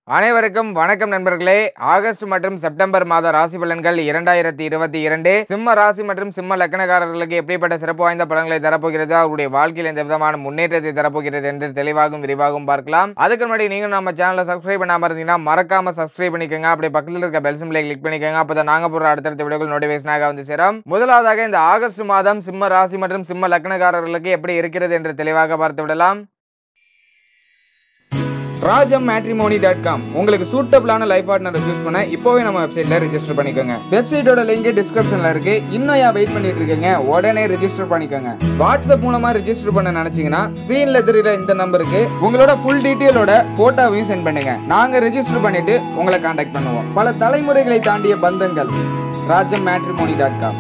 அனைவருக்கும் வணக்கம் நண்பர்களே ஆகஸ்ட் மற்றும் செப்டம்பர் மாத ராசி பலன்கள் இரண்டாயிரத்தி இருபத்தி இரண்டு சிம்ம ராசி மற்றும் சிம்ம லக்னக்காரர்களுக்கு எப்படிப்பட்ட சிறப்பு வாய்ந்த பலன்களை தரப்போகிறது அவருடைய வாழ்க்கையில் எந்த விதமான முன்னேற்றத்தை தரப்போகிறது என்று தெளிவாகவும் விரிவாகவும் பார்க்கலாம் அதுக்கு முன்னாடி நீங்க நம்ம சேனலை சப்ஸ்கிரைப் பண்ணாம இருந்தீங்கன்னா மறக்காம சப்ஸ்கிரைப் பண்ணிக்கோங்க அப்படி பக்கத்தில் இருக்க பெல் சிம்பிளை கிளிக் பண்ணிக்கோங்க அப்பதான் நாங்க போற அடுத்தடுத்த வீடியோகள் நோட்டிபிகேஷனாக வந்து சேரும் முதலாவதாக இந்த ஆகஸ்ட் மாதம் சிம்ம ராசி மற்றும் சிம்ம லக்னக்காரர்களுக்கு எப்படி இருக்கிறது என்று தெளிவாக பார்த்து விடலாம் ராஜம் மேட்ரிமோனி டாட் காம் உங்களுக்கு சூட்டபிளான லைஃப் பார்ட்னரை சூஸ் பண்ண இப்போவே நம்ம வெப்சைட்ல ரெஜிஸ்டர் பண்ணிக்கோங்க வெப்சைட்டோட லிங்க் டிஸ்கிரிப்ஷன்ல இருக்கு இன்னும் ஏன் வெயிட் பண்ணிட்டு இருக்கீங்க உடனே ரெஜிஸ்டர் பண்ணிக்கோங்க வாட்ஸ்அப் மூலமா ரெஜிஸ்டர் பண்ண நினைச்சீங்கன்னா ஸ்கிரீன்ல தெரியுற இந்த நம்பருக்கு உங்களோட ஃபுல் டீட்டெயிலோட போட்டோவையும் சென்ட் பண்ணுங்க நாங்க ரெஜிஸ்டர் பண்ணிட்டு உங்களை காண்டாக்ட் பண்ணுவோம் பல தலைமுறைகளை தாண்டிய பந்தங்கள் ராஜம் மேட்ரிமோனி டாட் காம்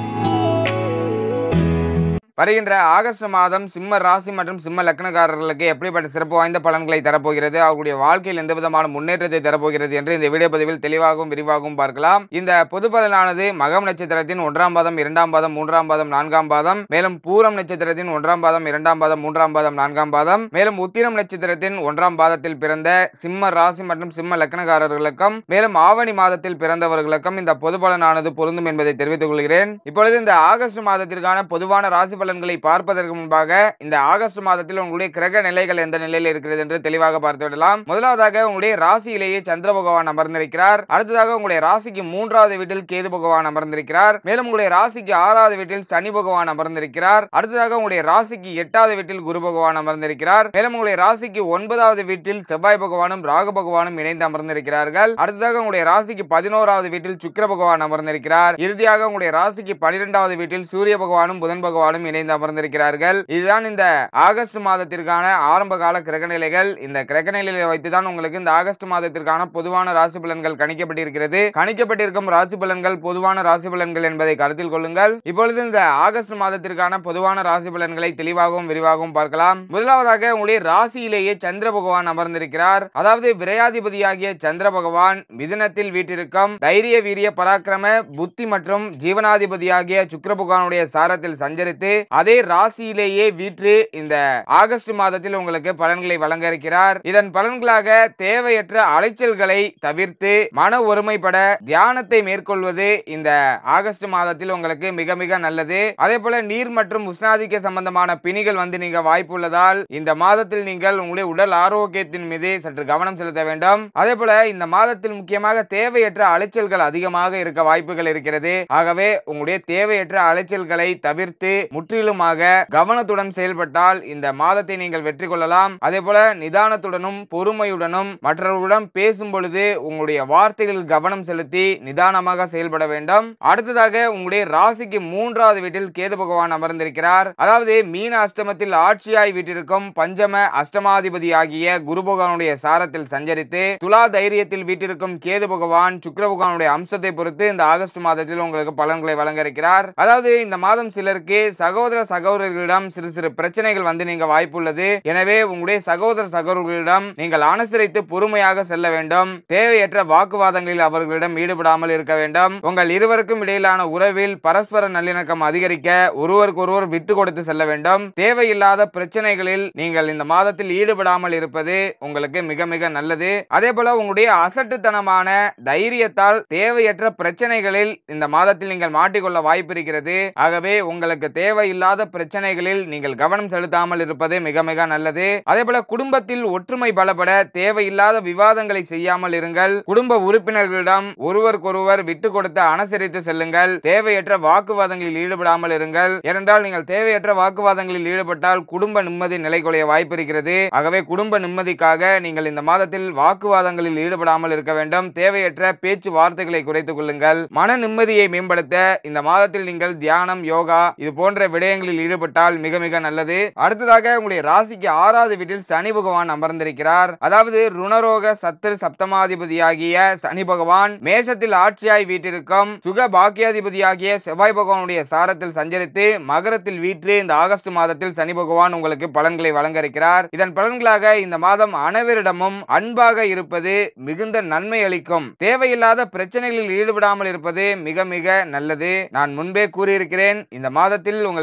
வருகின்ற ஆகஸ்ட் மாதம் சிம்ம ராசி மற்றும் சிம்ம லக்னக்காரர்களுக்கு எப்படிப்பட்ட சிறப்பு வாய்ந்த பலன்களை தரப்போகிறது அவர்களுடைய வாழ்க்கையில் எந்த விதமான முன்னேற்றத்தை தரப்போகிறது என்று இந்த வீடியோ பதிவில் தெளிவாகவும் விரிவாகவும் பார்க்கலாம் இந்த பொது பலனானது மகம் நட்சத்திரத்தின் ஒன்றாம் பாதம் இரண்டாம் பாதம் மூன்றாம் பாதம் நான்காம் பாதம் மேலும் பூரம் நட்சத்திரத்தின் ஒன்றாம் பாதம் இரண்டாம் பாதம் மூன்றாம் பாதம் நான்காம் பாதம் மேலும் உத்திரம் நட்சத்திரத்தின் ஒன்றாம் பாதத்தில் பிறந்த சிம்ம ராசி மற்றும் சிம்ம லக்னக்காரர்களுக்கும் மேலும் ஆவணி மாதத்தில் பிறந்தவர்களுக்கும் இந்த பொது பலனானது பொருந்தும் என்பதை தெரிவித்துக் கொள்கிறேன் இப்பொழுது இந்த ஆகஸ்ட் மாதத்திற்கான பொதுவான ராசி பலன்களை பார்ப்பதற்கு முன்பாக இந்த ஆகஸ்ட் மாதத்தில் உங்களுடைய கிரக நிலைகள் எந்த நிலையில் இருக்கிறது என்று தெளிவாக பார்த்து விடலாம் முதலாவதாக உங்களுடைய ராசியிலேயே சந்திர பகவான் அமர்ந்திருக்கிறார் அடுத்ததாக உங்களுடைய ராசிக்கு மூன்றாவது வீட்டில் கேது பகவான் அமர்ந்திருக்கிறார் மேலும் உங்களுடைய ராசிக்கு ஆறாவது வீட்டில் சனி பகவான் அமர்ந்திருக்கிறார் அடுத்ததாக உங்களுடைய ராசிக்கு எட்டாவது வீட்டில் குரு பகவான் அமர்ந்திருக்கிறார் மேலும் உங்களுடைய ராசிக்கு ஒன்பதாவது வீட்டில் செவ்வாய் பகவானும் ராகு பகவானும் இணைந்து அமர்ந்திருக்கிறார்கள் அடுத்ததாக உங்களுடைய ராசிக்கு பதினோராவது வீட்டில் சுக்கிர பகவான் அமர்ந்திருக்கிறார் இறுதியாக உங்களுடைய ராசிக்கு பனிரெண்டாவது வீட்டில் சூரிய பகவானும் புதன் பகவானும் இணைந்து அமர்ந்திருக்கிறார்கள் இதுதான் இந்த ஆகஸ்ட் மாதத்திற்கான ஆரம்ப கால கிரகநிலைகள் இந்த கிரகநிலையை வைத்துதான் உங்களுக்கு இந்த ஆகஸ்ட் மாதத்திற்கான பொதுவான ராசி பலன்கள் கணிக்கப்பட்டிருக்கிறது கணிக்கப்பட்டிருக்கும் ராசி பலன்கள் பொதுவான ராசி பலன்கள் என்பதை கருத்தில் கொள்ளுங்கள் இப்பொழுது இந்த ஆகஸ்ட் மாதத்திற்கான பொதுவான ராசி பலன்களை தெளிவாகவும் விரிவாகவும் பார்க்கலாம் முதலாவதாக உங்களுடைய ராசியிலேயே சந்திர பகவான் அமர்ந்திருக்கிறார் அதாவது விரையாதிபதியாகிய சந்திர பகவான் மிதுனத்தில் வீட்டிற்கும் தைரிய வீரிய பராக்கிரம புத்தி மற்றும் ஜீவனாதிபதியாகிய சுக்கிர பகவானுடைய சாரத்தில் சஞ்சரித்து அதே ராசியிலேயே வீற்று இந்த ஆகஸ்ட் மாதத்தில் உங்களுக்கு பலன்களை வழங்க இருக்கிறார் இதன் பலன்களாக தேவையற்ற அலைச்சல்களை தவிர்த்து மன ஒருமைப்பட தியானத்தை மேற்கொள்வது இந்த ஆகஸ்ட் மாதத்தில் உங்களுக்கு மிக மிக நல்லது அதே போல நீர் மற்றும் உஷ்ணாதிக்க சம்பந்தமான பிணிகள் வந்து நீங்க வாய்ப்பு உள்ளதால் இந்த மாதத்தில் நீங்கள் உங்களுடைய உடல் ஆரோக்கியத்தின் மீது சற்று கவனம் செலுத்த வேண்டும் அதே போல இந்த மாதத்தில் முக்கியமாக தேவையற்ற அலைச்சல்கள் அதிகமாக இருக்க வாய்ப்புகள் இருக்கிறது ஆகவே உங்களுடைய தேவையற்ற அலைச்சல்களை தவிர்த்து முற்றிலுமாக கவனத்துடன் செயல்பட்டால் இந்த மாதத்தை நீங்கள் வெற்றி கொள்ளலாம் அதே போல நிதானத்துடனும் பொறுமையுடனும் மற்றவர்களுடன் பேசும் பொழுது உங்களுடைய வார்த்தைகளில் கவனம் செலுத்தி நிதானமாக செயல்பட வேண்டும் அடுத்ததாக உங்களுடைய ராசிக்கு மூன்றாவது வீட்டில் கேது பகவான் அமர்ந்திருக்கிறார் அதாவது மீன அஷ்டமத்தில் ஆட்சியாய் வீட்டிற்கும் பஞ்சம அஷ்டமாதிபதி ஆகிய குரு பகவானுடைய சாரத்தில் சஞ்சரித்து துலா தைரியத்தில் வீட்டிற்கும் கேது பகவான் சுக்கிர பகவானுடைய அம்சத்தை பொறுத்து இந்த ஆகஸ்ட் மாதத்தில் உங்களுக்கு பலன்களை வழங்க இருக்கிறார் அதாவது இந்த மாதம் சிலருக்கு சகோதர சகோதரர்களிடம் சிறு சிறு பிரச்சனைகள் வந்து நீங்க வாய்ப்புள்ளது எனவே உங்களுடைய சகோதர சகோதரர்களிடம் நீங்கள் அனுசரித்து பொறுமையாக செல்ல வேண்டும் தேவையற்ற வாக்குவாதங்களில் அவர்களிடம் ஈடுபடாமல் இருக்க வேண்டும் உங்கள் இருவருக்கும் இடையிலான உறவில் பரஸ்பர நல்லிணக்கம் அதிகரிக்க ஒருவருக்கு ஒருவர் விட்டு கொடுத்து செல்ல வேண்டும் தேவையில்லாத பிரச்சனைகளில் நீங்கள் இந்த மாதத்தில் ஈடுபடாமல் இருப்பது உங்களுக்கு மிக மிக நல்லது அதே போல உங்களுடைய அசட்டுத்தனமான தைரியத்தால் தேவையற்ற பிரச்சனைகளில் இந்த மாதத்தில் நீங்கள் மாட்டிக்கொள்ள வாய்ப்பு இருக்கிறது ஆகவே உங்களுக்கு தேவையில்லாத பிரச்சனைகளில் நீங்கள் கவனம் செலுத்தாமல் இருப்பது மிக மிக நல்லது அதே போல குடும்பத்தில் ஒற்றுமை பலப்பட தேவையில்லாத விவாதங்களை செய்யாமல் இருங்கள் குடும்ப உறுப்பினர்களிடம் ஒருவருக்கொருவர் விட்டு கொடுத்து அனுசரித்து செல்லுங்கள் தேவையற்ற வாக்குவாதங்களில் ஈடுபடாமல் இருங்கள் ஏனென்றால் நீங்கள் தேவையற்ற வாக்குவாதங்களில் ஈடுபட்டால் குடும்ப நிம்மதி நிலைகுலைய வாய்ப்பு இருக்கிறது ஆகவே குடும்ப நிம்மதிக்காக நீங்கள் இந்த மாதத்தில் வாக்குவாதங்களில் ஈடுபடாமல் இருக்க வேண்டும் தேவையற்ற பேச்சு வார்த்தைகளை குறைத்துக் கொள்ளுங்கள் மன நிம்மதியை மேம்படுத்த இந்த மாதத்தில் நீங்கள் தியானம் யோகா இது போன்ற விடயங்களில் ஈடுபட்டால் மிக மிக நல்லது அடுத்ததாக உங்களுடைய ராசிக்கு ஆறாவது வீட்டில் சனி பகவான் அமர்ந்திருக்கிறார் அதாவது ருணரோக சத்துரு சப்தமாதிபதியாகிய சனி பகவான் மேஷத்தில் ஆட்சியாய் வீட்டிற்கும் சுக பாக்கியாதிபதியாகிய செவ்வாய் பகவானுடைய சாரத்தில் சஞ்சரித்து மகரத்தில் வீற்று இந்த ஆகஸ்ட் மாதத்தில் சனி பகவான் உங்களுக்கு பலன்களை வழங்க இருக்கிறார் இதன் பலன்களாக இந்த மாதம் அனைவரிடமும் அன்பாக இருப்பது மிகுந்த நன்மை அளிக்கும் தேவையில்லாத பிரச்சனைகளில் ஈடுபடாமல் இருப்பது மிக மிக நல்லது நான் முன்பே கூறியிருக்கிறேன் இந்த மாதத்தில் உங்களை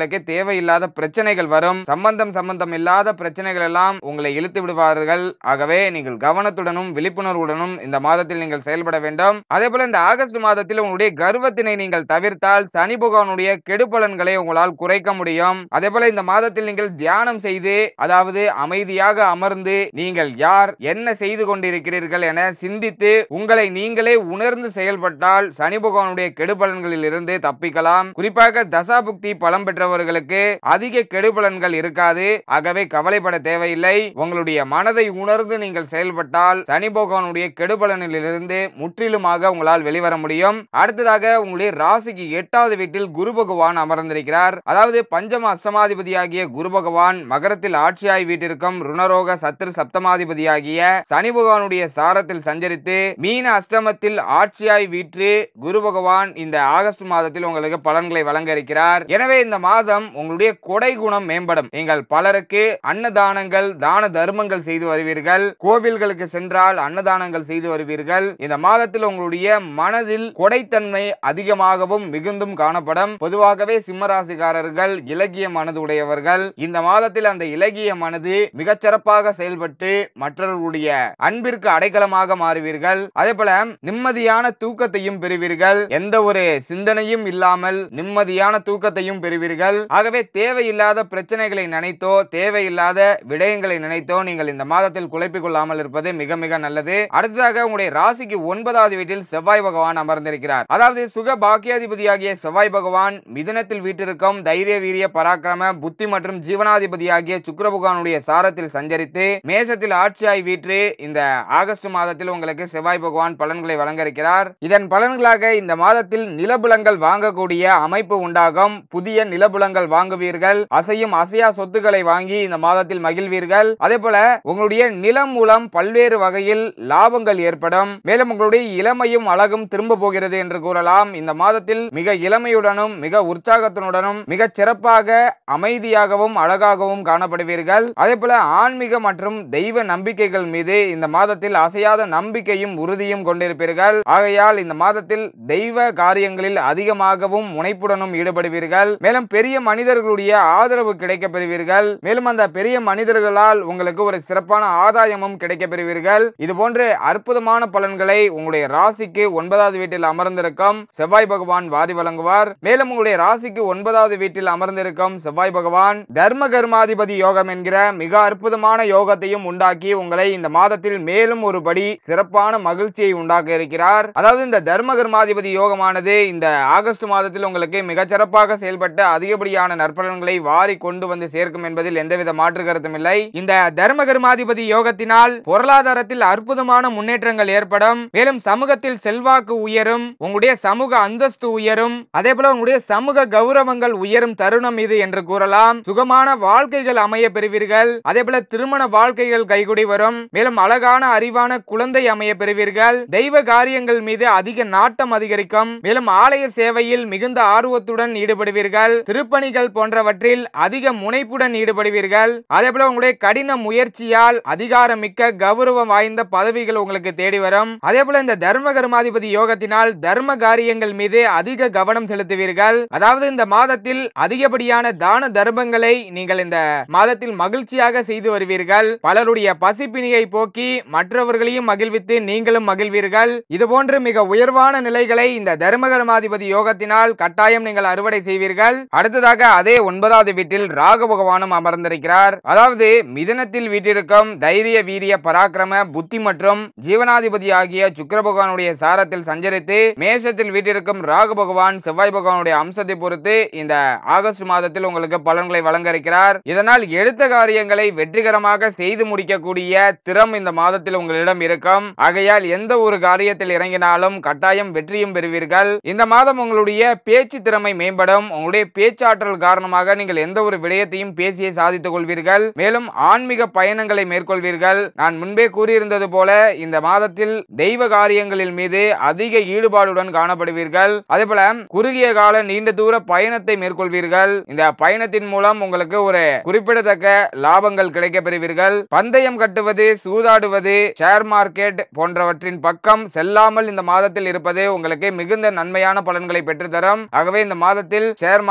உங்களுக்கு தேவையில்லாத பிரச்சனைகள் வரும் சம்பந்தம் சம்பந்தம் இல்லாத பிரச்சனைகள் எல்லாம் உங்களை இழுத்து விடுவார்கள் ஆகவே நீங்கள் கவனத்துடனும் விழிப்புணர்வுடனும் இந்த மாதத்தில் நீங்கள் செயல்பட வேண்டும் அதே போல இந்த ஆகஸ்ட் மாதத்தில் உங்களுடைய கர்வத்தினை நீங்கள் தவிர்த்தால் சனி பகவானுடைய கெடுபலன்களை உங்களால் குறைக்க முடியும் அதே போல இந்த மாதத்தில் நீங்கள் தியானம் செய்து அதாவது அமைதியாக அமர்ந்து நீங்கள் யார் என்ன செய்து கொண்டிருக்கிறீர்கள் என சிந்தித்து உங்களை நீங்களே உணர்ந்து செயல்பட்டால் சனி பகவானுடைய கெடுபலன்களில் இருந்து தப்பிக்கலாம் குறிப்பாக தசாபுக்தி பலம் பெற்றவர்களுக்கு அதிக கெடுபலன்கள் இருக்காது ஆகவே கவலைப்பட தேவையில்லை உங்களுடைய மனதை உணர்ந்து நீங்கள் செயல்பட்டால் சனி பகவானுடைய கெடுபலனில் இருந்து முற்றிலுமாக உங்களால் வெளிவர முடியும் அடுத்ததாக உங்களுடைய ராசிக்கு எட்டாவது வீட்டில் குரு பகவான் அமர்ந்திருக்கிறார் அதாவது பஞ்சம அஷ்டமாதிபதியாகிய குரு பகவான் மகரத்தில் ஆட்சியாய் வீட்டிற்கும் ருணரோக சத்துரு சப்தமாதிபதியாகிய சனி பகவானுடைய சாரத்தில் சஞ்சரித்து மீன அஷ்டமத்தில் ஆட்சியாய் வீற்று குரு பகவான் இந்த ஆகஸ்ட் மாதத்தில் உங்களுக்கு பலன்களை வழங்க இருக்கிறார் எனவே இந்த மாதம் உங்களுடைய கொடை குணம் மேம்படும் நீங்கள் பலருக்கு அன்னதானங்கள் தான தர்மங்கள் செய்து வருவீர்கள் கோவில்களுக்கு சென்றால் அன்னதானங்கள் செய்து வருவீர்கள் இந்த மாதத்தில் உங்களுடைய மனதில் கொடைத்தன்மை அதிகமாகவும் மிகுந்தும் காணப்படும் பொதுவாகவே சிம்மராசிக்காரர்கள் இலகிய மனது உடையவர்கள் இந்த மாதத்தில் அந்த இலகிய மனது மிகச்சிறப்பாக செயல்பட்டு மற்றவர்களுடைய அன்பிற்கு அடைக்கலமாக மாறுவீர்கள் அதே போல நிம்மதியான தூக்கத்தையும் பெறுவீர்கள் எந்த ஒரு சிந்தனையும் இல்லாமல் நிம்மதியான தூக்கத்தையும் பெறுவீர்கள் ஆகவே தேவையில்லாத பிரச்சனைகளை நினைத்தோ தேவையில்லாத விடயங்களை நினைத்தோ நீங்கள் இந்த மாதத்தில் குழப்பிக் கொள்ளாமல் இருப்பது மிக மிக நல்லது அடுத்ததாக உங்களுடைய ராசிக்கு ஒன்பதாவது வீட்டில் செவ்வாய் பகவான் அமர்ந்திருக்கிறார் அதாவது சுக பாக்கியாதிபதியாகிய செவ்வாய் பகவான் மிதுனத்தில் வீட்டிற்கும் தைரிய வீரிய பராக்கிரம புத்தி மற்றும் ஜீவனாதிபதியாகிய சுக்கிர பகவானுடைய சாரத்தில் சஞ்சரித்து மேஷத்தில் ஆட்சியாய் வீற்று இந்த ஆகஸ்ட் மாதத்தில் உங்களுக்கு செவ்வாய் பகவான் பலன்களை வழங்க இருக்கிறார் இதன் பலன்களாக இந்த மாதத்தில் நிலபுலங்கள் வாங்கக்கூடிய அமைப்பு உண்டாகும் புதிய நிலபுலங்கள் வாங்குவீர்கள் அசையும் அசையா சொத்துக்களை வாங்கி இந்த மாதத்தில் மகிழ்வீர்கள் அதே போல உங்களுடைய நிலம் மூலம் பல்வேறு வகையில் லாபங்கள் ஏற்படும் மேலும் உங்களுடைய இளமையும் அழகும் திரும்ப போகிறது என்று கூறலாம் இந்த மாதத்தில் மிக இளமையுடனும் மிக உற்சாகத்துடனும் மிக சிறப்பாக அமைதியாகவும் அழகாகவும் காணப்படுவீர்கள் அதே போல ஆன்மீக மற்றும் தெய்வ நம்பிக்கைகள் மீது இந்த மாதத்தில் அசையாத நம்பிக்கையும் உறுதியும் கொண்டிருப்பீர்கள் ஆகையால் இந்த மாதத்தில் தெய்வ காரியங்களில் அதிகமாகவும் முனைப்புடனும் ஈடுபடுவீர்கள் மேலும் பெரிய மனிதர்களுடைய ஆதரவு கிடைக்க பெறுவீர்கள் மேலும் அந்த பெரிய மனிதர்களால் உங்களுக்கு ஒரு சிறப்பான ஆதாயமும் கிடைக்க பெறுவீர்கள் இது போன்று அற்புதமான பலன்களை உங்களுடைய ராசிக்கு ஒன்பதாவது வீட்டில் அமர்ந்திருக்கும் செவ்வாய் பகவான் வாரி வழங்குவார் மேலும் உங்களுடைய ராசிக்கு ஒன்பதாவது வீட்டில் அமர்ந்திருக்கும் செவ்வாய் பகவான் தர்ம கர்மாதிபதி யோகம் என்கிற மிக அற்புதமான யோகத்தையும் உண்டாக்கி உங்களை இந்த மாதத்தில் மேலும் ஒரு படி சிறப்பான மகிழ்ச்சியை உண்டாக்க இருக்கிறார் அதாவது இந்த தர்ம கர்மாதிபதி யோகமானது இந்த ஆகஸ்ட் மாதத்தில் உங்களுக்கு மிகச் சிறப்பாக செயல்பட்டு அதிகப்படியான நற்பலன்களை வாரி கொண்டு வந்து சேர்க்கும் என்பதில் எந்தவித மாற்று கருத்தும் இல்லை இந்த தர்ம கர்மாதிபதி யோகத்தினால் பொருளாதாரத்தில் அற்புதமான முன்னேற்றங்கள் ஏற்படும் மேலும் சமூகத்தில் செல்வாக்கு உயரும் உங்களுடைய சமூக அந்தஸ்து உயரும் அதே போல உங்களுடைய சமூக கௌரவங்கள் உயரும் தருணம் இது என்று கூறலாம் சுகமான வாழ்க்கைகள் அமைய பெறுவீர்கள் அதே போல திருமண வாழ்க்கைகள் கைகூடி வரும் மேலும் அழகான அறிவான குழந்தை அமைய பெறுவீர்கள் தெய்வ காரியங்கள் மீது அதிக நாட்டம் அதிகரிக்கும் மேலும் ஆலய சேவையில் மிகுந்த ஆர்வத்துடன் ஈடுபடுவீர்கள் திருப்பணிகள் போன்றவற்றில் அதிக முனைப்புடன் ஈடுபடுவீர்கள் அதே போல உங்களுடைய கடின முயற்சியால் அதிகாரமிக்க கௌரவம் வாய்ந்த பதவிகள் உங்களுக்கு தேடி வரும் அதே போல இந்த தர்ம கர்மாதிபதி யோகத்தினால் தர்ம காரியங்கள் மீது அதிக கவனம் செலுத்துவீர்கள் அதாவது இந்த மாதத்தில் அதிகப்படியான தான தர்மங்களை நீங்கள் இந்த மாதத்தில் மகிழ்ச்சியாக செய்து வருவீர்கள் பலருடைய பசிப்பினியை போக்கி மற்றவர்களையும் மகிழ்வித்து நீங்களும் மகிழ்வீர்கள் இது போன்று மிக உயர்வான நிலைகளை இந்த தர்மகர்மாதிபதி யோகத்தினால் கட்டாயம் நீங்கள் அறுவடை செய்வீர்கள் அடுத்ததாக அதே ஒன்பதாவது வீட்டில் ராகு பகவானும் அமர்ந்திருக்கிறார் அதாவது மிதனத்தில் வீட்டிற்கும் தைரிய வீரிய பராக்கிரம புத்தி மற்றும் ஜீவனாதிபதி ஆகிய சுக்கிர பகவானுடைய சாரத்தில் சஞ்சரித்து மேஷத்தில் வீட்டிற்கும் ராகு பகவான் செவ்வாய் பகவானுடைய அம்சத்தை பொறுத்து இந்த ஆகஸ்ட் மாதத்தில் உங்களுக்கு பலன்களை வழங்க இருக்கிறார் இதனால் எடுத்த காரியங்களை வெற்றிகரமாக செய்து முடிக்கக்கூடிய திறம் இந்த மாதத்தில் உங்களிடம் இருக்கும் ஆகையால் எந்த ஒரு காரியத்தில் இறங்கினாலும் கட்டாயம் வெற்றியும் பெறுவீர்கள் இந்த மாதம் உங்களுடைய பேச்சு திறமை மேம்படும் உங்களுடைய பேச்சாற்றல் காரணமாக நீங்கள் எந்த ஒரு விடயத்தையும் பேசியே சாதித்துக் கொள்வீர்கள் மேலும் ஆன்மீக பயணங்களை மேற்கொள்வீர்கள் நான் முன்பே கூறியிருந்தது போல இந்த மாதத்தில் தெய்வ காரியங்களில் மீது அதிக ஈடுபாடுடன் காணப்படுவீர்கள் அதே போல குறுகிய கால நீண்ட தூர பயணத்தை மேற்கொள்வீர்கள் இந்த பயணத்தின் மூலம் உங்களுக்கு ஒரு குறிப்பிடத்தக்க லாபங்கள் கிடைக்க பெறுவீர்கள் பந்தயம் கட்டுவது சூதாடுவது ஷேர் மார்க்கெட் போன்றவற்றின் பக்கம் செல்லாமல் இந்த மாதத்தில் இருப்பது உங்களுக்கு மிகுந்த நன்மையான பலன்களை பெற்றுத்தரும் ஆகவே இந்த மாதத்தில் ஷேர் மார்க்கெட்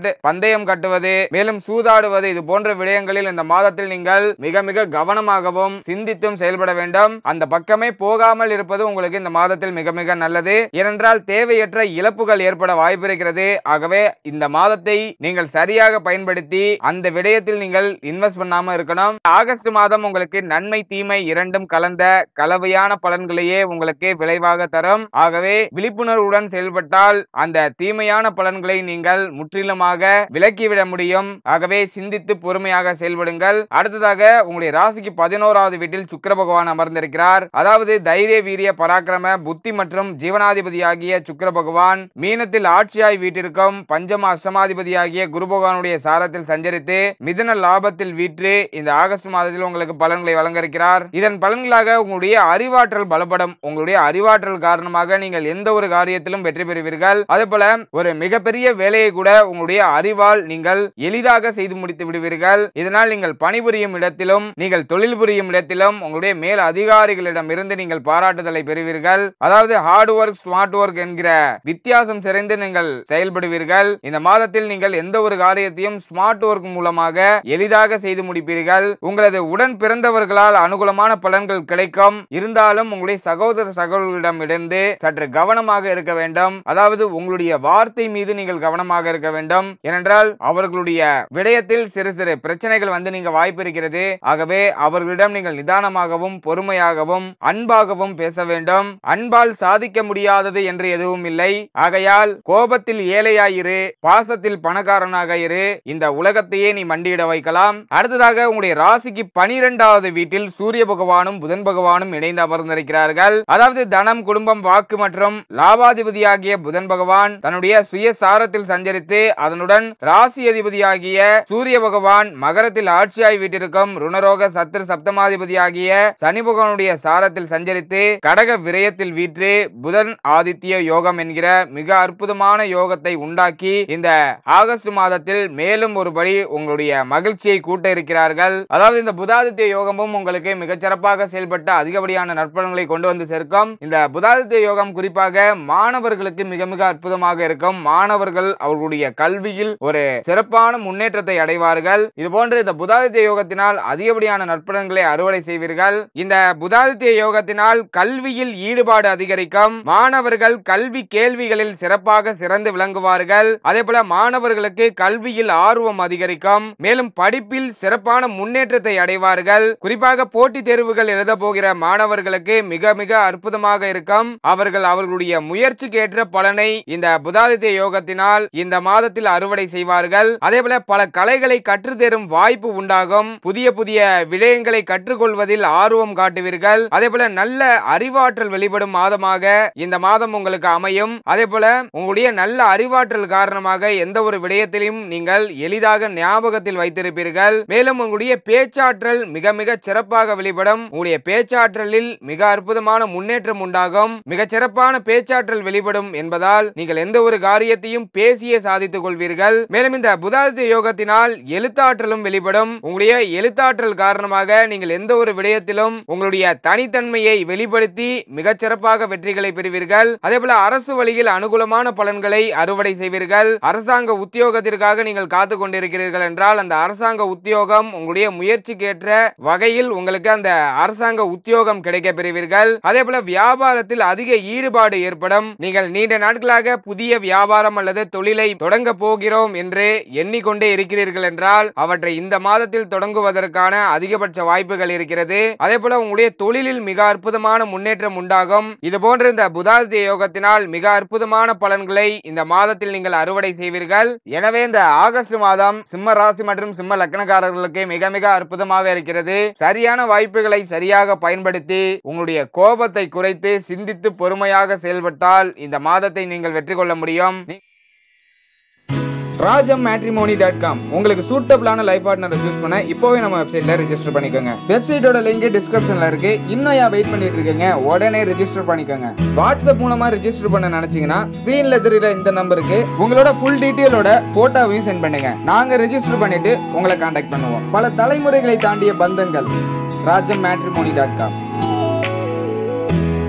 கிரிக்கெட் பந்தயம் கட்டுவது மேலும் சூதாடுவது இது போன்ற விடயங்களில் இந்த மாதத்தில் நீங்கள் மிக மிக கவனமாகவும் சிந்தித்தும் செயல்பட வேண்டும் அந்த பக்கமே போகாமல் இருப்பது உங்களுக்கு இந்த மாதத்தில் மிக மிக நல்லது ஏனென்றால் தேவையற்ற இழப்புகள் ஏற்பட வாய்ப்பு இருக்கிறது ஆகவே இந்த மாதத்தை நீங்கள் சரியாக பயன்படுத்தி அந்த விடயத்தில் நீங்கள் இன்வெஸ்ட் பண்ணாம இருக்கணும் ஆகஸ்ட் மாதம் உங்களுக்கு நன்மை தீமை இரண்டும் கலந்த கலவையான பலன்களையே உங்களுக்கு விளைவாக தரும் ஆகவே விழிப்புணர்வுடன் செயல்பட்டால் அந்த தீமையான பலன்களை நீங்கள் முற்றிலுமாக விலக்கிவிட முடியும் ஆகவே சிந்தித்து பொறுமையாக செயல்படுங்கள் அடுத்ததாக உங்களுடைய ராசிக்கு பதினோராவது வீட்டில் சுக்கிர பகவான் அமர்ந்திருக்கிறார் அதாவது தைரிய வீரிய பராக்கிரம புத்தி மற்றும் ஜீவனாதிபதியாகிய சுக்கிர பகவான் மீனத்தில் ஆட்சியாய் வீட்டிற்கும் பஞ்சம அஷ்டமாதிபதியாகிய குரு பகவானுடைய சாரத்தில் சஞ்சரித்து மிதுன லாபத்தில் வீற்று இந்த ஆகஸ்ட் மாதத்தில் உங்களுக்கு பலன்களை வழங்க இருக்கிறார் இதன் பலன்களாக உங்களுடைய அறிவாற்றல் பலப்படும் உங்களுடைய அறிவாற்றல் காரணமாக நீங்கள் எந்த ஒரு காரியத்திலும் வெற்றி பெறுவீர்கள் அதே போல ஒரு மிகப்பெரிய வேலையை கூட உங்களுடைய அறிவால் நீங்கள் எளிதாக செய்து முடித்து விடுவீர்கள் இதனால் நீங்கள் பணிபுரியும் இடத்திலும் நீங்கள் தொழில் புரியும் இடத்திலும் உங்களுடைய மேல் அதிகாரிகளிடம் இருந்து நீங்கள் பாராட்டுதலை பெறுவீர்கள் அதாவது ஹார்ட் ஒர்க் ஸ்மார்ட் ஒர்க் என்கிற வித்தியாசம் சிறைந்து நீங்கள் செயல்படுவீர்கள் இந்த மாதத்தில் நீங்கள் எந்த ஒரு காரியத்தையும் ஸ்மார்ட் ஒர்க் மூலமாக எளிதாக செய்து முடிப்பீர்கள் உங்களது உடன் பிறந்தவர்களால் அனுகூலமான பலன்கள் கிடைக்கும் இருந்தாலும் உங்களுடைய சகோதர சகோதரிகளிடம் இருந்து சற்று கவனமாக இருக்க வேண்டும் அதாவது உங்களுடைய வார்த்தை மீது நீங்கள் கவனமாக இருக்க வேண்டும் ஏனென்றால் அவர்களுடைய விடயத்தில் சிறு சிறு பிரச்சனைகள் வந்து நீங்க வாய்ப்பு இருக்கிறது ஆகவே அவர்களிடம் நீங்கள் நிதானமாகவும் பொறுமையாகவும் அன்பாகவும் பேச வேண்டும் அன்பால் சாதிக்க முடியாதது என்று எதுவும் இல்லை ஆகையால் கோபத்தில் ஏழையாயிரு பாசத்தில் பணக்காரனாக இரு இந்த உலகத்தையே நீ மண்டியிட வைக்கலாம் அடுத்ததாக உங்களுடைய ராசிக்கு பனிரெண்டாவது வீட்டில் சூரிய பகவானும் புதன் பகவானும் இணைந்து அமர்ந்திருக்கிறார்கள் அதாவது தனம் குடும்பம் வாக்கு மற்றும் லாபாதிபதியாகிய புதன் பகவான் தன்னுடைய சுய சாரத்தில் சஞ்சரித்து அதனுடன் ராசி அதிபதியாகிய சூரிய பகவான் மகரத்தில் ஆட்சியாய் வீட்டிற்கும் ருணரோக சத்திர சப்தமாதிபதியாகிய சனி பகவானுடைய சாரத்தில் சஞ்சரித்து கடக விரயத்தில் வீற்று புதன் ஆதித்ய யோகம் என்கிற மிக அற்புதமான யோகத்தை உண்டாக்கி இந்த ஆகஸ்ட் மாதத்தில் மேலும் ஒருபடி உங்களுடைய மகிழ்ச்சியை கூட்ட இருக்கிறார்கள் அதாவது இந்த புதாதித்ய யோகமும் உங்களுக்கு மிகச்சிறப்பாக செயல்பட்ட அதிகப்படியான நற்பலன்களை கொண்டு வந்து சேர்க்கும் இந்த புதாதித்ய யோகம் குறிப்பாக மாணவர்களுக்கு மிக மிக அற்புதமாக இருக்கும் மாணவர்கள் அவர்களுடைய கல்வியில் ஒரு சிறப்பான முன்னேற்றத்தை அடைவார்கள் இது போன்று இந்த புதாதித்ய யோகத்தினால் அதிகப்படியான நற்பலன்களை அறுவடை செய்வீர்கள் இந்த புதாதித்ய யோகத்தினால் கல்வியில் ஈடுபாடு அதிகரிக்கும் மாணவர்கள் கல்வி கேள்விகளில் சிறப்பாக சிறந்து விளங்குவார்கள் அதே போல மாணவர்களுக்கு கல்வியில் ஆர்வம் அதிகரிக்கும் மேலும் படிப்பில் சிறப்பான முன்னேற்றத்தை அடைவார்கள் குறிப்பாக போட்டித் தேர்வுகள் எழுத போகிற மாணவர்களுக்கு மிக மிக அற்புதமாக இருக்கும் அவர்கள் அவர்களுடைய முயற்சிக்கு ஏற்ற பலனை இந்த புதாதித்ய யோகத்தினால் இந்த மாதத்தில் அறுவடை செய்வார்கள் அதே போல பல கலைகளை கற்றுத்தரும் வாய்ப்பு உண்டாகும் புதிய புதிய விடயங்களை கற்றுக்கொள்வதில் ஆர்வம் காட்டுவீர்கள் அதே போல நல்ல அறிவாற்றல் வெளிப்படும் மாதமாக இந்த மாதம் உங்களுக்கு அமையும் அதே போல உங்களுடைய நல்ல அறிவாற்றல் காரணமாக எந்த ஒரு விடயத்திலும் நீங்கள் எளிதாக ஞாபகத்தில் வைத்திருப்பீர்கள் மேலும் உங்களுடைய பேச்சாற்றல் மிக மிக சிறப்பாக வெளிப்படும் உங்களுடைய பேச்சாற்றலில் மிக அற்புதமான முன்னேற்றம் உண்டாகும் மிக சிறப்பான பேச்சாற்றல் வெளிப்படும் என்பதால் நீங்கள் எந்த ஒரு காரியத்தையும் பேசியே சாதித்துக் கொள்வீர்கள் மேலும் இந்த புதாதித்ய யோகத்தினால் எழுத்தாற்றலும் வெளிப்படும் உங்களுடைய எழுத்தாற்றல் காரணமாக நீங்கள் எந்த ஒரு விடயத்திலும் உங்களுடைய தனித்தன்மையை வெளிப்படுத்தி மிகச் சிறப்பாக வெற்றிகளை பெறுவீர்கள் அதே போல அரசு வழியில் அனுகூலமான பலன்களை அறுவடை செய்வீர்கள் அரசாங்க உத்தியோகத்திற்காக நீங்கள் காத்து கொண்டிருக்கிறீர்கள் என்றால் அந்த அரசாங்க உத்தியோகம் உங்களுடைய முயற்சிக்கு ஏற்ற வகையில் உங்களுக்கு அந்த அரசாங்க உத்தியோகம் கிடைக்க பெறுவீர்கள் அதே போல வியாபாரத்தில் அதிக ஈடுபாடு ஏற்படும் நீங்கள் நீண்ட நாட்களாக புதிய வியாபாரம் அல்லது தொழிலை தொடங்க போகிறோம் என்று எண்ணிக்கொண்டே இருக்கிறீர்கள் என்றால் அவற்றை இந்த மாதத்தில் தொடங்குவதற்கான அதிகபட்ச வாய்ப்புகள் இருக்கிறது அதே போல உங்களுடைய தொழிலில் மிக அற்புதமான முன்னேற்றம் உண்டாகும் இது போன்ற இந்த புதாதித்ய யோகத்தினால் மிக அற்புதமான பலன்களை இந்த மாதத்தில் நீங்கள் அறுவடை செய்வீர்கள் எனவே இந்த ஆகஸ்ட் மாதம் சிம்ம ராசி மற்றும் சிம்ம லக்னக்காரர்களுக்கு மிக மிக அற்புதமாக இருக்கிறது சரியான வாய்ப்புகளை சரியாக பயன்படுத்தி உங்களுடைய கோபத்தை குறைத்து சிந்தித்து பொறுமையாக செயல்பட்டால் இந்த மாதத்தை நீங்கள் வெற்றி கொள்ள முடியும் நீ- ராஜம் மேட்ரிமோனி டாட் காம் உங்களுக்கு சூட்டபிளான லைஃப் பார்ட்னரை சூஸ் பண்ண இப்போவே நம்ம வெப்சைட்ல ரெஜிஸ்டர் பண்ணிக்கோங்க வெப்சைட்டோட லிங்க் டிஸ்கிரிப்ஷன்ல இருக்கு இன்னும் ஏன் வெயிட் பண்ணிட்டு இருக்கீங்க உடனே ரெஜிஸ்டர் பண்ணிக்கோங்க வாட்ஸ்அப் மூலமா ரெஜிஸ்டர் பண்ண நினைச்சீங்கன்னா ஸ்கிரீன்ல தெரியுற இந்த நம்பருக்கு உங்களோட ஃபுல் டீட்டெயிலோட போட்டோவையும் சென்ட் பண்ணுங்க நாங்க ரெஜிஸ்டர் பண்ணிட்டு உங்களை காண்டாக்ட் பண்ணுவோம் பல தலைமுறைகளை தாண்டிய பந்தங்கள் ராஜம் மேட்ரிமோனி டாட் காம் இந்த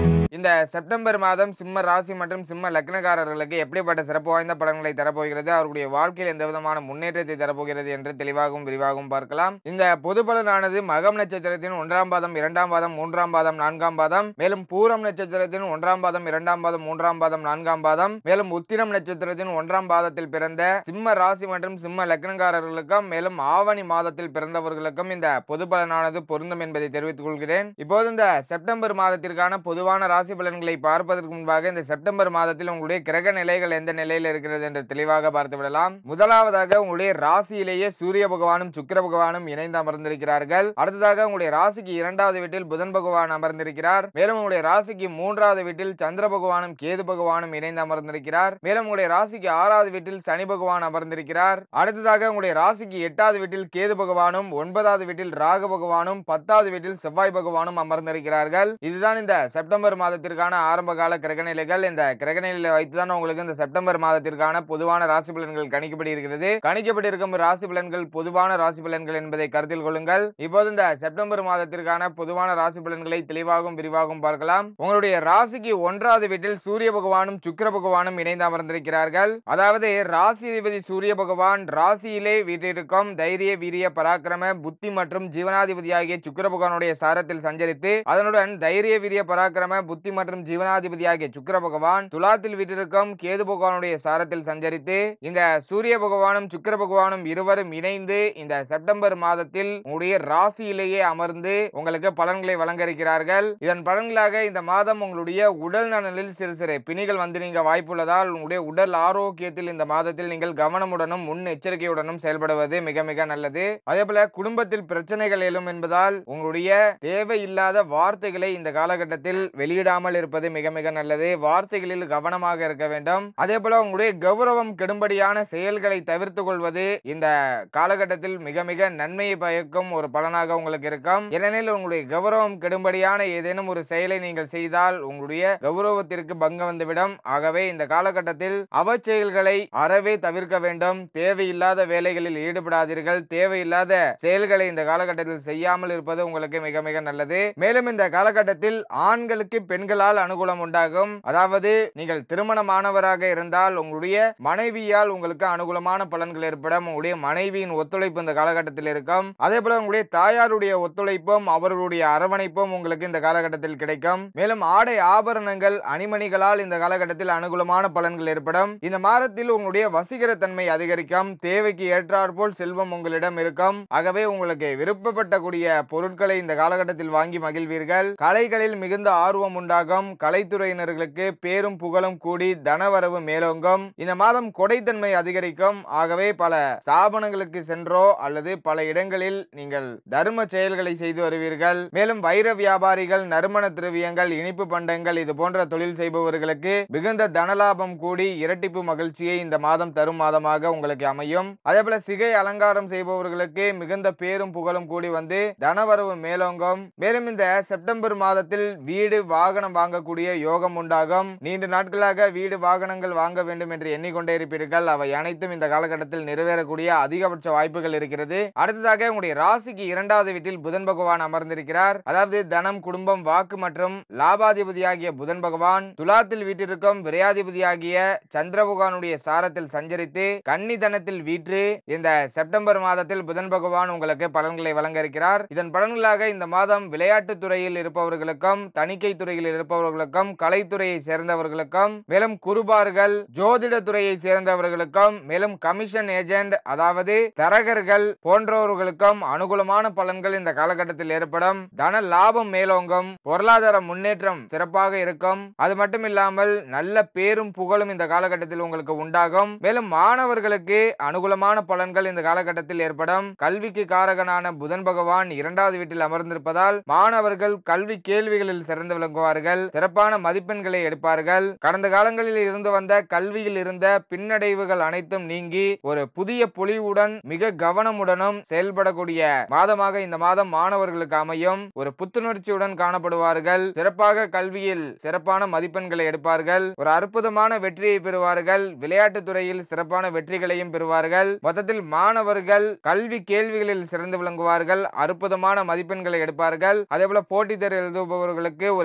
இந்த செப்டம்பர் மாதம் சிம்ம ராசி மற்றும் சிம்ம லக்னக்காரர்களுக்கு எப்படிப்பட்ட சிறப்பு வாய்ந்த பலன்களை தரப்போகிறது அவருடைய வாழ்க்கையில் எந்த விதமான முன்னேற்றத்தை தரப்போகிறது என்று தெளிவாகவும் விரிவாகவும் பார்க்கலாம் இந்த பொது பலனானது மகம் நட்சத்திரத்தின் ஒன்றாம் பாதம் இரண்டாம் பாதம் மூன்றாம் பாதம் நான்காம் பாதம் மேலும் பூரம் நட்சத்திரத்தின் ஒன்றாம் பாதம் இரண்டாம் பாதம் மூன்றாம் பாதம் நான்காம் பாதம் மேலும் உத்திரம் நட்சத்திரத்தின் ஒன்றாம் பாதத்தில் பிறந்த சிம்ம ராசி மற்றும் சிம்ம லக்னக்காரர்களுக்கும் மேலும் ஆவணி மாதத்தில் பிறந்தவர்களுக்கும் இந்த பொது பலனானது பொருந்தும் என்பதை தெரிவித்துக் கொள்கிறேன் இப்போது இந்த செப்டம்பர் மாதத்திற்கான பொதுவான ராசி பலன்களை பார்ப்பதற்கு முன்பாக இந்த செப்டம்பர் மாதத்தில் உங்களுடைய கிரக நிலைகள் எந்த நிலையில் இருக்கிறது என்று தெளிவாக பார்த்து விடலாம் முதலாவதாக உங்களுடைய ராசியிலேயே சூரிய பகவானும் சுக்கிர பகவானும் இணைந்து அமர்ந்திருக்கிறார்கள் அடுத்ததாக உங்களுடைய ராசிக்கு இரண்டாவது வீட்டில் புதன் பகவான் அமர்ந்திருக்கிறார் மேலும் உங்களுடைய ராசிக்கு மூன்றாவது வீட்டில் சந்திர பகவானும் கேது பகவானும் இணைந்து அமர்ந்திருக்கிறார் மேலும் உங்களுடைய ராசிக்கு ஆறாவது வீட்டில் சனி பகவான் அமர்ந்திருக்கிறார் அடுத்ததாக உங்களுடைய ராசிக்கு எட்டாவது வீட்டில் கேது பகவானும் ஒன்பதாவது வீட்டில் ராகு பகவானும் பத்தாவது வீட்டில் செவ்வாய் பகவானும் அமர்ந்திருக்கிறார்கள் இதுதான் இந்த செப்டம்பர் மாதத்திற்கான ஆரம்ப கால கிரகநிலைகள் இந்த கிரகநிலையை வைத்துதான் உங்களுக்கு இந்த செப்டம்பர் மாதத்திற்கான பொதுவான ராசி பலன்கள் கணிக்கப்படி இருக்கிறது கணிக்கப்பட்டிருக்கும் ராசி பலன்கள் பொதுவான ராசி பலன்கள் என்பதை கருத்தில் கொள்ளுங்கள் இப்போது இந்த செப்டம்பர் மாதத்திற்கான பொதுவான ராசி பலன்களை தெளிவாகவும் விரிவாகவும் பார்க்கலாம் உங்களுடைய ராசிக்கு ஒன்றாவது வீட்டில் சூரிய பகவானும் சுக்கிர பகவானும் இணைந்து அமர்ந்திருக்கிறார்கள் அதாவது ராசி அதிபதி சூரிய பகவான் ராசியிலே வீட்டிற்கும் தைரிய வீரிய பராக்கிரம புத்தி மற்றும் ஜீவனாதிபதி ஆகிய சுக்கிர பகவானுடைய சாரத்தில் சஞ்சரித்து அதனுடன் தைரிய வீரிய பராக்கிரம புத்தி மற்றும் ஜீவனாதிபதி ஆகிய சுக்கிர பகவான் துலாத்தில் வீட்டிற்கும் கேது பகவானுடைய சாரத்தில் சஞ்சரித்து இந்த சூரிய பகவானும் சுக்கிர பகவானும் இருவரும் இணைந்து இந்த செப்டம்பர் மாதத்தில் உங்களுடைய ராசியிலேயே அமர்ந்து உங்களுக்கு பலன்களை வழங்க இருக்கிறார்கள் இதன் பலன்களாக இந்த மாதம் உங்களுடைய உடல் நலனில் சிறு சிறு பிணிகள் வந்து நீங்க வாய்ப்புள்ளதால் உங்களுடைய உடல் ஆரோக்கியத்தில் இந்த மாதத்தில் நீங்கள் கவனமுடனும் முன் எச்சரிக்கையுடனும் செயல்படுவது மிக மிக நல்லது அதே போல குடும்பத்தில் பிரச்சனைகள் எழும் என்பதால் உங்களுடைய தேவையில்லாத வார்த்தைகளை இந்த காலகட்டத்தில் வெளியிடாமல் இருப்பது மிக மிக நல்லது வார்த்தைகளில் கவனமாக இருக்க வேண்டும் அதே போல உங்களுடைய கௌரவம் கெடும்படியான செயல்களை தவிர்த்து கொள்வது இந்த காலகட்டத்தில் மிக மிக நன்மையை பயக்கும் ஒரு பலனாக உங்களுக்கு இருக்கும் ஏனெனில் உங்களுடைய கௌரவம் கெடும்படியான ஏதேனும் ஒரு செயலை நீங்கள் செய்தால் உங்களுடைய கௌரவத்திற்கு பங்கம் வந்துவிடும் ஆகவே இந்த காலகட்டத்தில் அவச்செயல்களை அறவே தவிர்க்க வேண்டும் தேவையில்லாத வேலைகளில் ஈடுபடாதீர்கள் தேவையில்லாத செயல்களை இந்த காலகட்டத்தில் செய்யாமல் இருப்பது உங்களுக்கு மிக மிக நல்லது மேலும் இந்த காலகட்டத்தில் ஆண்களுக்கு பெண்களால் அனுகூலம் உண்டாகும் அதாவது நீங்கள் திருமணமானவராக இருந்தால் உங்களுடைய மனைவியால் உங்களுக்கு அனுகூலமான பலன்கள் ஏற்படும் உங்களுடைய மனைவியின் ஒத்துழைப்பு இந்த காலகட்டத்தில் இருக்கும் அதே போல உங்களுடைய தாயாருடைய ஒத்துழைப்பும் அவர்களுடைய அரவணைப்பும் உங்களுக்கு இந்த காலகட்டத்தில் கிடைக்கும் மேலும் ஆடை ஆபரணங்கள் அணிமணிகளால் இந்த காலகட்டத்தில் அனுகூலமான பலன்கள் ஏற்படும் இந்த மாதத்தில் உங்களுடைய வசீகர தன்மை அதிகரிக்கும் தேவைக்கு ஏற்றாற்போல் செல்வம் உங்களிடம் இருக்கும் ஆகவே உங்களுக்கு விருப்பப்பட்ட கூடிய பொருட்களை இந்த காலகட்டத்தில் வாங்கி மகிழ்வீர்கள் கலைகளில் மிகுந்த ஆர்வம் உண்டாகும் கலைத்துறையினர்களுக்கு பேரும் புகழும் கூடி தனவரவு மேலோங்கும் இந்த மாதம் கொடைத்தன்மை அதிகரிக்கும் ஆகவே பல ஸ்தாபனங்களுக்கு சென்றோ அல்லது பல இடங்களில் நீங்கள் தர்ம செயல்களை செய்து வருவீர்கள் மேலும் வைர வியாபாரிகள் நறுமண திரவியங்கள் இனிப்பு பண்டங்கள் இது போன்ற தொழில் செய்பவர்களுக்கு மிகுந்த தனலாபம் கூடி இரட்டிப்பு மகிழ்ச்சியை இந்த மாதம் தரும் மாதமாக உங்களுக்கு அமையும் அதே போல சிகை அலங்காரம் செய்பவர்களுக்கு மிகுந்த பேரும் புகழும் கூடி வந்து தனவரவு மேலோங்கும் மேலும் இந்த செப்டம்பர் மாதத்தில் வீடு வாகனம் வாங்கக்கூடிய யோகம் உண்டாகும் நீண்ட நாட்களாக வீடு வாகனங்கள் வாங்க வேண்டும் என்று எண்ணிக்கொண்டே இருப்பீர்கள் அவை அனைத்தும் இந்த காலகட்டத்தில் நிறைவேறக்கூடிய அதிகபட்ச வாய்ப்புகள் இருக்கிறது அடுத்ததாக உங்களுடைய ராசிக்கு இரண்டாவது வீட்டில் புதன் பகவான் அமர்ந்திருக்கிறார் அதாவது தனம் குடும்பம் வாக்கு மற்றும் லாபாதிபதியாகிய புதன் பகவான் துலாத்தில் வீட்டிற்கும் விரையாதிபதியாகிய சந்திர பகவானுடைய சாரத்தில் சஞ்சரித்து கன்னி தனத்தில் வீற்று இந்த செப்டம்பர் மாதத்தில் புதன் பகவான் உங்களுக்கு பலன்களை வழங்க இருக்கிறார் இதன் பலன்களாக இந்த மாதம் விளையாட்டுத் துறையில் இருப்பவர்களுக்கும் தணிக்கை துறையில் இருப்பவர்களுக்கும் கலைத்துறையை சேர்ந்தவர்களுக்கும் மேலும் குருபார்கள் ஜோதிட துறையை சேர்ந்தவர்களுக்கும் மேலும் கமிஷன் ஏஜென்ட் அதாவது தரகர்கள் போன்றவர்களுக்கும் அனுகூலமான பலன்கள் இந்த காலகட்டத்தில் ஏற்படும் தன லாபம் மேலோங்கும் பொருளாதார முன்னேற்றம் சிறப்பாக இருக்கும் அது மட்டும் இல்லாமல் நல்ல பேரும் புகழும் இந்த காலகட்டத்தில் உங்களுக்கு உண்டாகும் மேலும் மாணவர்களுக்கு அனுகூலமான பலன்கள் இந்த காலகட்டத்தில் ஏற்படும் கல்விக்கு காரகனான புதன் பகவான் இரண்டாவது வீட்டில் அமர்ந்திருப்பதால் மாணவர்கள் கல்வி கேள்விகளில் சிறந்து விளங்குவார்கள் சிறப்பான மதிப்பெண்களை எடுப்பார்கள் கடந்த காலங்களில் இருந்து வந்த கல்வியில் இருந்த பின்னடைவுகள் அனைத்தும் நீங்கி ஒரு புதிய பொலிவுடன் மிக கவனமுடனும் செயல்படக்கூடிய மாதமாக இந்த மாதம் மாணவர்களுக்கு அமையும் ஒரு புத்துணர்ச்சியுடன் காணப்படுவார்கள் சிறப்பாக கல்வியில் சிறப்பான மதிப்பெண்களை எடுப்பார்கள் ஒரு அற்புதமான வெற்றியை பெறுவார்கள் விளையாட்டுத் துறையில் சிறப்பான வெற்றிகளையும் பெறுவார்கள் மொத்தத்தில் மாணவர்கள் கல்வி கேள்விகளில் சிறந்து விளங்குவார்கள் அற்புதமான மதிப்பெண்களை எடுப்பார்கள் அதே போல போட்டித் தேர்வு எழுதுபவர்களுக்கு ஒரு சாதக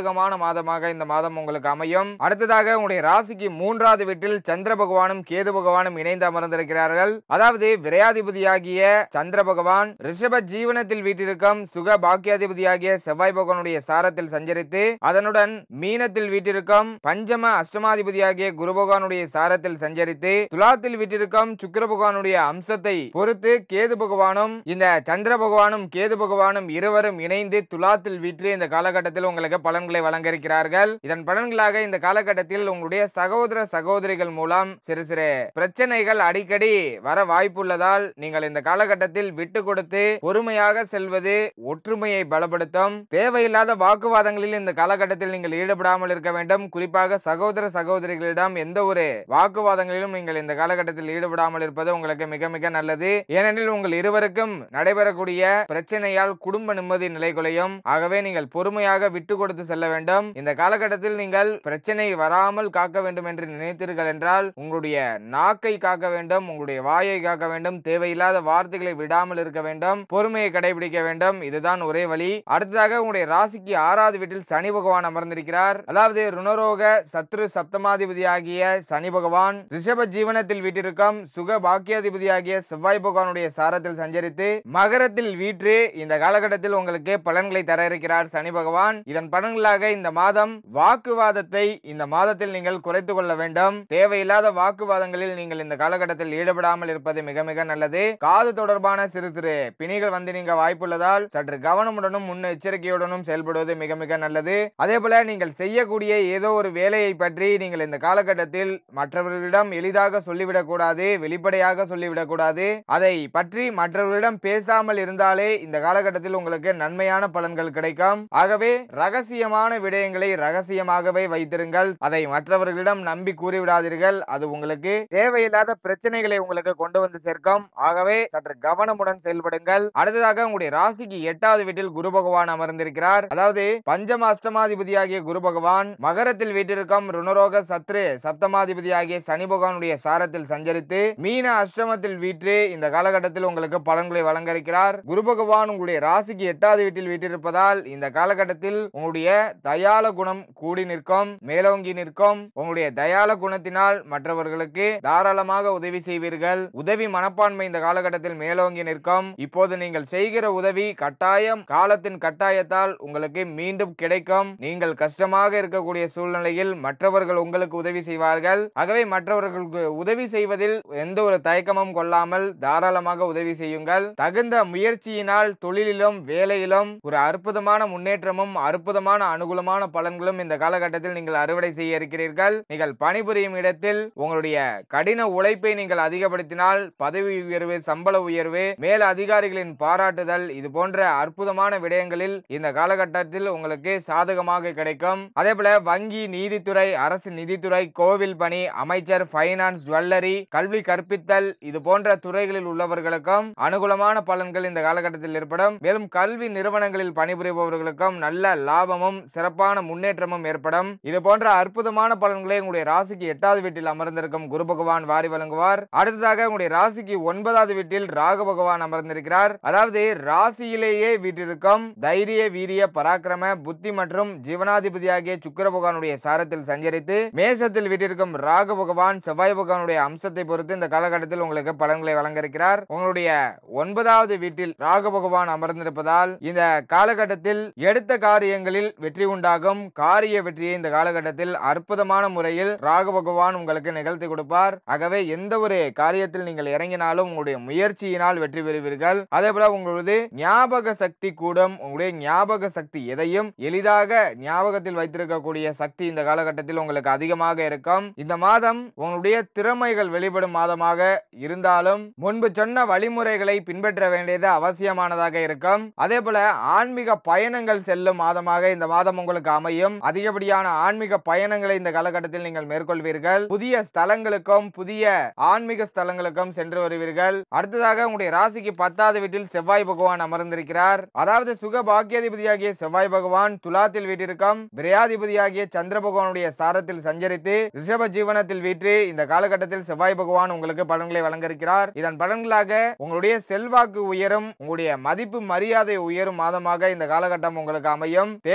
சாதகமான மாதமாக இந்த மாதம் உங்களுக்கு அமையும் அடுத்ததாக உங்களுடைய ராசிக்கு மூன்றாவது வீட்டில் சந்திர பகவானும் கேது பகவானும் இணைந்து அமர்ந்திருக்கிறார்கள் அதாவது விரையாதிபதியாகிய சந்திர பகவான் ரிஷப ஜீவனத்தில் வீட்டிற்கும் சுக பாக்கியாதிபதியாகிய செவ்வாய் பகவானுடைய சாரத்தில் சஞ்சரித்து அதனுடன் மீனத்தில் வீட்டிற்கும் பஞ்சம அஷ்டமாதிபதியாகிய குரு பகவானுடைய சாரத்தில் சஞ்சரித்து துலாத்தில் வீட்டிற்கும் சுக்கிர பகவானுடைய அம்சத்தை பொறுத்து கேது பகவானும் இந்த சந்திர பகவானும் கேது பகவானும் இருவரும் இணைந்து துலாத்தில் வீற்று இந்த காலகட்டத்தில் உங்களுக்கு பலன்களை வழங்க இருக்கிறார்கள் இதன் பலன்களாக இந்த காலகட்டத்தில் உங்களுடைய சகோதர சகோதரிகள் மூலம் சிறு சிறு பிரச்சனைகள் அடிக்கடி வர வாய்ப்புள்ளதால் நீங்கள் இந்த காலகட்டத்தில் விட்டு கொடுத்து பொறுமையாக செல்வது ஒற்றுமையை பலப்படுத்தும் தேவையில்லாத வாக்குவாதங்களில் இந்த காலகட்டத்தில் நீங்கள் ஈடுபடாமல் இருக்க வேண்டும் குறிப்பாக சகோதர சகோதரிகளிடம் எந்த ஒரு வாக்குவாதங்களிலும் நீங்கள் இந்த காலகட்டத்தில் ஈடுபடாமல் இருப்பது உங்களுக்கு மிக மிக நல்லது ஏனெனில் உங்கள் இருவருக்கும் நடைபெறக்கூடிய பிரச்சனையால் குடும்ப நிம்மதி நிலைகுலையும் ஆகவே நீங்கள் பொறுமையாக விட்டு கொடுத்து செல்ல வேண்டும் இந்த காலகட்டத்தில் நீங்கள் பிரச்சனை வராமல் காக்க வேண்டும் என்று நினைத்தீர்கள் என்றால் உங்களுடைய நாக்கை காக்க வேண்டும் உங்களுடைய வாயை காக்க வேண்டும் தேவையில்லாத வார்த்தைகளை விடாமல் இருக்க வேண்டும் பொறுமையை கடைபிடிக்க வேண்டும் இதுதான் ஒரே வழி அடுத்ததாக உங்களுடைய ராசிக்கு ஆறாவது வீட்டில் சனி பகவான் அமர்ந்திருக்கிறார் அதாவது ருணரோக சத்ரு சப்தமாதிபதியாகிய சனி பகவான் ரிஷப ஜீவனத்தில் வீட்டிற்கும் சுக பாக்கியாதிபதியாகிய செவ்வாய் பகவானுடைய சாரத்தில் சஞ்சரித்து மகரத்தில் வீற்று இந்த காலகட்டத்தில் உங்களுக்கு பலன்களை தர இருக்கிறார் சனி பகவான் இதன் பலன்களாக இந்த மாதம் வாக்குவாதத்தை இந்த மாதத்தில் நீங்கள் குறைத்துக் கொள்ள வேண்டும் தேவையில்லாத வாக்குவாதங்களில் நீங்கள் இந்த காலகட்டத்தில் ஈடுபடாமல் இருப்பது மிக மிக நல்லது காது தொடர்பான சிறு சிறு பிணிகள் வந்து நீங்க வாய்ப்புள்ளதால் சற்று கவனமுடனும் முன் எச்சரிக்கையுடனும் செயல்படுவது மிக மிக நல்லது அதே போல நீங்கள் செய்யக்கூடிய ஏதோ ஒரு வேலையை பற்றி நீங்கள் இந்த காலகட்டத்தில் மற்றவர்களிடம் எளிதாக சொல்லிவிடக் கூடாது வெளிப்படையாக சொல்லிவிடக் கூடாது அதை பற்றி மற்றவர்களிடம் பேசாமல் இருந்தாலே இந்த காலகட்டத்தில் உங்களுக்கு நன்மையான பலன்கள் கிடைக்கும் ஆகவே ரகசியமான விடயங்களை ரகசியமாகவே வைத்திருங்கள் அதை மற்றவர்களிடம் நம்பி கூறிவிடாதீர்கள் அது உங்களுக்கு தேவையில்லாத பிரச்சனைகளை உங்களுக்கு கொண்டு வந்து சேர்க்கும் ஆகவே சற்று கவனமுடன் செயல்படுங்கள் அடுத்ததாக உங்களுடைய ராசிக்கு எட்டாவது வீட்டில் குரு பகவான் அமர்ந்திருக்கிறார் அதாவது பஞ்சம அஷ்டமாதிபதியாகிய குரு பகவான் மகரத்தில் வீட்டிற்கும் ருணரோக சத்ரு சப்தமாதிபதியாகிய சனி பகவானுடைய சாரத்தில் சஞ்சரித்து மீன அஷ்டமத்தில் வீற்று இந்த காலகட்டத்தில் உங்களுக்கு பலன்களை வழங்க இருக்கிறார் குரு பகவான் உங்களுடைய ராசிக்கு எட்டாவது வீட்டில் வீட்டிருப்பதால் இந்த காலகட்டத்தில் உங்களுடைய தயால குணம் கூடி நிற்கும் மேலோங்கி நிற்கும் உங்களுடைய தயால குணத்தினால் மற்றவர்களுக்கு தாராளமாக உதவி செய்வீர்கள் உதவி மனப்பான்மை இந்த காலகட்டத்தில் மேலோங்கி நிற்கும் இப்போது நீங்கள் செய்கிற உதவி கட்டாயம் காலத்தின் கட்டாயத்தால் உங்களுக்கு மீண்டும் கிடைக்கும் நீங்கள் கஷ்டமாக இருக்கக்கூடிய சூழ்நிலையில் மற்றவர்கள் உங்களுக்கு உதவி செய்வார்கள் ஆகவே மற்றவர்களுக்கு உதவி செய்வதில் எந்த ஒரு தயக்கமும் கொள்ளாமல் தாராளமாக உதவி செய்யுங்கள் தகுந்த முயற்சியினால் தொழிலிலும் வேலையிலும் ஒரு அற்புதமான முன்னேற்றமும் அற்புதமான அனுகூலமான பலன்களும் இந்த காலகட்டத்தில் நீங்கள் அறுவடை செய்ய இருக்கிறீர்கள் நீங்கள் பணிபுரியும் இடத்தில் உங்களுடைய கடின உழைப்பை நீங்கள் அதிகப்படுத்தினால் பதவி உயர்வு சம்பள உயர்வு மேல அதிகாரிகளின் பாராட்டுதல் இது போன்ற அற்புதமான விடயங்களில் இந்த காலகட்டத்தில் உங்களுக்கு சாதகமாக கிடைக்கும் அதே போல வங்கி நீதித்துறை அரசு நிதித்துறை கோவில் பணி அமைச்சர் பைனான்ஸ் ஜுவல்லரி கல்வி கற்பித்தல் இது போன்ற துறைகளில் உள்ளவர்களுக்கும் அனுகூலமான பலன்கள் இந்த காலகட்டத்தில் ஏற்படும் மேலும் கல்வி நிறுவனங்களில் பணிபுரிபவர்களுக்கும் நல்ல லாபமும் சிறப்பான முன்னேற்றமும் ஏற்படும் இது போன்ற அற்புதமான பலன்களை உங்களுடைய ராசிக்கு எட்டாவது வீட்டில் அமர்ந்திருக்கும் குரு பகவான் வாரி வழங்குவார் அடுத்ததாக உங்களுடைய ராசிக்கு ஒன்பதாவது வீட்டில் ராகு பகவான் அமர்ந்திருக்கிறார் அதாவது ராசியிலேயே வீட்டிற்கும் தைரிய வீரிய பராக்கிரம புத்தி மற்றும் ஜீவனாதிபதியாகிய சுக்கிர பகவானுடைய சாரத்தில் சஞ்சரித்து மேசத்தில் வீட்டிற்கும் ராகு பகவான் செவ்வாய் பகவானுடைய அம்சத்தை பொறுத்து இந்த காலகட்டத்தில் உங்களுக்கு பலன்களை வழங்க இருக்கிறார் உங்களுடைய ஒன்பதாவது வீட்டில் ராகு பகவான் அமர்ந்திருப்பதால் இந்த காலகட்டத்தில் எடுத்த காரியங்களில் வெற்றி உண்டாகும் காரிய வெற்றியை இந்த காலகட்டத்தில் அற்புதமான முறையில் ராகு பகவான் உங்களுக்கு நிகழ்த்தி கொடுப்பார் ஆகவே எந்த ஒரு காரியத்தில் நீங்கள் இறங்கினாலும் உங்களுடைய முயற்சியினால் வெற்றி பெறுவீர்கள் அதே போல உங்களது ஞாபக சக்தி கூடும் உங்களுடைய ஞாபக சக்தி எதையும் எளிதாக ஞாபகத்தில் வைத்திருக்கக்கூடிய சக்தி இந்த காலகட்டத்தில் உங்களுக்கு அதிகமாக இருக்கும் இந்த மாதம் உங்களுடைய திறமைகள் வெளிப்படும் மாதமாக இருந்தாலும் முன்பு சொன்ன வழிமுறைகளை பின்பற்ற வேண்டியது அவசியமானதாக இருக்கும் அதே போல ஆன்மீக பயணங்கள் செல்லும் மாதமாக இந்த மாதம் உங்களுக்கு அமையும் அதிகப்படியான ஆன்மீக பயணங்களை இந்த காலகட்டத்தில் நீங்கள் மேற்கொள்வீர்கள் புதிய ஸ்தலங்களுக்கும் புதிய ஆன்மீக ஸ்தலங்களுக்கும் சென்று வருவீர்கள் அடுத்ததாக உங்களுடைய ராசிக்கு பத்தாவது வீட்டில் செவ்வாய் பகவான் அமர்ந்திருக்கிறார் அதாவது சுக பாக்கியாதிபதியாகிய செவ்வாய் பகவான் துலாத்தில் வீட்டிற்கும் விரையாதிபதியாகிய சந்திர பகவானுடைய சாரத்தில் சஞ்சரித்து ரிஷப ஜீவனத்தில் வீற்று இந்த காலகட்டத்தில் செவ்வாய் பகவான் உங்களுக்கு பலன்களை வழங்க இருக்கிறார் இதன் பலன்களாக உங்களுடைய செல்வாக்கு உயரும் உங்களுடைய மதிப்பு மரியாதை உயரும் மாதமாக இந்த காலகட்டம் உங்களுக்கு அமையும் தேவையில்லாத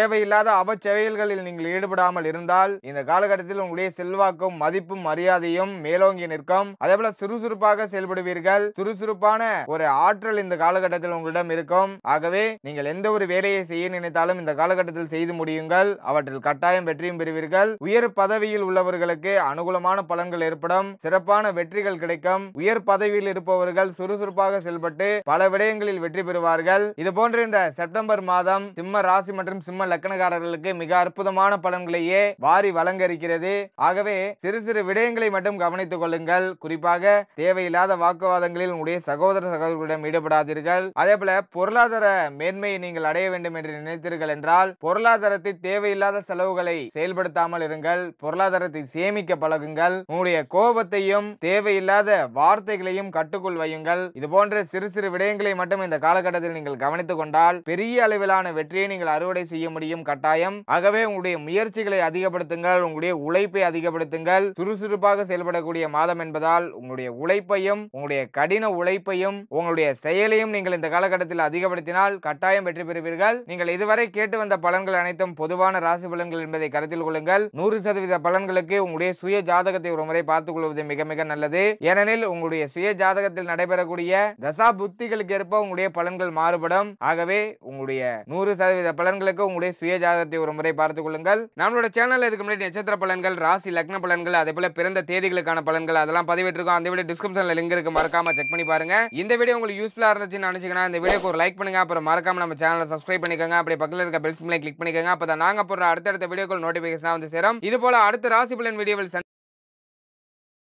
தேவையில்லாத அவச்செயல்களில் நீங்கள் ஈடுபடாமல் இருந்தால் இந்த காலகட்டத்தில் உங்களுடைய செல்வாக்கும் மதிப்பும் மரியாதையும் மேலோங்கி நிற்கும் அதே போல சுறுசுறுப்பாக செயல்படுவீர்கள் சுறுசுறுப்பான ஒரு ஆற்றல் இந்த காலகட்டத்தில் உங்களிடம் இருக்கும் ஆகவே நீங்கள் எந்த ஒரு வேலையை செய்ய நினைத்தாலும் இந்த காலகட்டத்தில் செய்து முடியுங்கள் அவற்றில் கட்டாயம் வெற்றியும் பெறுவீர்கள் உயர் பதவியில் உள்ளவர்களுக்கு அனுகூலமான பலன்கள் ஏற்படும் சிறப்பான வெற்றிகள் கிடைக்கும் உயர் பதவியில் இருப்பவர்கள் சுறுசுறுப்பாக செயல்பட்டு பல விடயங்களில் வெற்றி பெறுவார்கள் இது போன்ற இந்த செப்டம்பர் மாதம் சிம்ம ராசி மற்றும் சிம்ம லக்கணக்காரர்களுக்கு மிக அற்புதமான பலன்களையே வாரி வழங்க இருக்கிறது ஆகவே சிறு சிறு விடயங்களை மட்டும் கவனித்துக் கொள்ளுங்கள் குறிப்பாக தேவையில்லாத வாக்குவாதங்களில் உங்களுடைய சகோதர சகோதரிகளிடம் ஈடுபடாதீர்கள் அதே போல பொருளாதார மேன்மையை நீங்கள் அடைய வேண்டும் என்று நினைத்தீர்கள் என்றால் பொருளாதாரத்தை தேவையில்லாத செலவுகளை செயல்படுத்தாமல் இருங்கள் பொருளாதாரத்தை சேமிக்க பழகுங்கள் உங்களுடைய கோபத்தையும் தேவையில்லாத வார்த்தைகளையும் கட்டுக்குள் வையுங்கள் இது போன்ற சிறு சிறு விடயங்களை மட்டும் இந்த காலகட்டத்தில் நீங்கள் கவனித்துக் கொண்டால் பெரிய அளவிலான வெற்றியை நீங்கள் அறுவடை செய்ய முடியும் கட்டாயம் ஆகவே உங்களுடைய முயற்சிகளை அதிகப்படுத்துங்கள் உங்களுடைய உழைப்பை அதிகப்படுத்துங்கள் சுறுசுறுப்பாக செயல்படக்கூடிய மாதம் என்பதால் உங்களுடைய உழைப்பையும் உங்களுடைய கடின உழைப்பையும் உங்களுடைய செயலையும் நீங்கள் இந்த காலகட்டத்தில் அதிகப்படுத்தினால் கட்டாயம் வெற்றி பெறுவீர்கள் நீங்கள் இதுவரை கேட்டு வந்த பலன்கள் அனைத்தும் பொதுவான ராசி பலன்கள் என்பதை கருத்தில் கொள்ளுங்கள் நூறு சதவீத பலன்களுக்கு உங்களுடைய சுய ஜாதகத்தை ஒரு முறை பார்த்துக் கொள்வது மிக மிக நல்லது ஏனெனில் உங்களுடைய சுய ஜாதகத்தில் நடைபெறக்கூடிய தசா புத்திகளுக்கு ஏற்ப உங்களுடைய பலன்கள் மாறுபடும் ஆகவே உங்களுடைய நூறு சதவீத பலன்களுக்கு உங்களுடைய சுய ஜாதகத்தை ஒரு முறை பார்த்துக் கொள்ளுங்கள் நம்மளோட சேனல்ல இதுக்கு முன்னாடி நட்சத்திர பலன்கள் ராசி லக்ன பலன்கள் அதே போல பிறந்த தேதிகளுக்கான பலன்கள் அதெல்லாம் பதிவிட்டிருக்கோம் அந்த வீடியோ டிஸ்கிரிப்ஷன்ல லிங்க் இருக்கு மறக்காம செக் பண்ணி பாருங்க இந்த வீடியோ உங்களுக்கு யூஸ்ஃபுல்லா இருந்துச்சுன்னு நினைச்சீங்கன்னா இந்த வீடியோக்கு ஒரு லைக் பண்ணுங்க அப்புறம் மறக்காம நம்ம சேனலை சப்ஸ்கிரைப் பண்ணிக்கோங்க அப்படியே பக்கத்துல இருக்க பெல் சிம்லை கிளிக் பண்ணிக்கோங்க அப்பதான் நாங்க போடுற அடுத்தடுத்த வீடியோக்கள் நோட்டிபிகேஷன் வந்து சேரும் இது போல அடுத்த ராசி பலன் வீடியோவில்